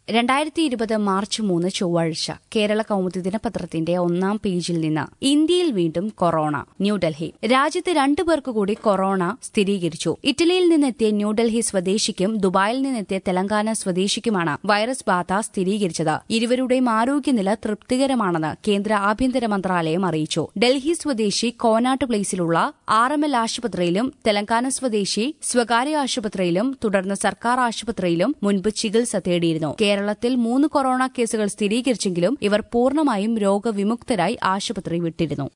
രണ്ടായിരത്തി ഇരുപത് മാർച്ച് മൂന്ന് ചൊവ്വാഴ്ച കേരള കൌമുദി ദിനപത്രത്തിന്റെ ഒന്നാം പേജിൽ നിന്ന് ഇന്ത്യയിൽ വീണ്ടും കൊറോണ ന്യൂഡൽഹി രാജ്യത്ത് രണ്ടു പേർക്ക് കൂടി കൊറോണ സ്ഥിരീകരിച്ചു ഇറ്റലിയിൽ നിന്നെത്തിയ ന്യൂഡൽഹി സ്വദേശിക്കും ദുബായിൽ നിന്നെത്തിയ തെലങ്കാന സ്വദേശിക്കുമാണ് വൈറസ് ബാധ സ്ഥിരീകരിച്ചത് ഇരുവരുടെയും ആരോഗ്യനില തൃപ്തികരമാണെന്ന് കേന്ദ്ര ആഭ്യന്തര മന്ത്രാലയം അറിയിച്ചു ഡൽഹി സ്വദേശി കോനാട്ട് പ്ലേസിലുള്ള ആർ എം എൽ ആശുപത്രിയിലും തെലങ്കാന സ്വദേശി സ്വകാര്യ ആശുപത്രിയിലും തുടർന്ന് സർക്കാർ ആശുപത്രിയിലും മുൻപ് ചികിത്സ തേടിയിരുന്നു കേരളത്തിൽ മൂന്ന് കൊറോണ കേസുകൾ സ്ഥിരീകരിച്ചെങ്കിലും ഇവർ പൂർണ്ണമായും രോഗവിമുക്തരായി ആശുപത്രി വിട്ടിരുന്നു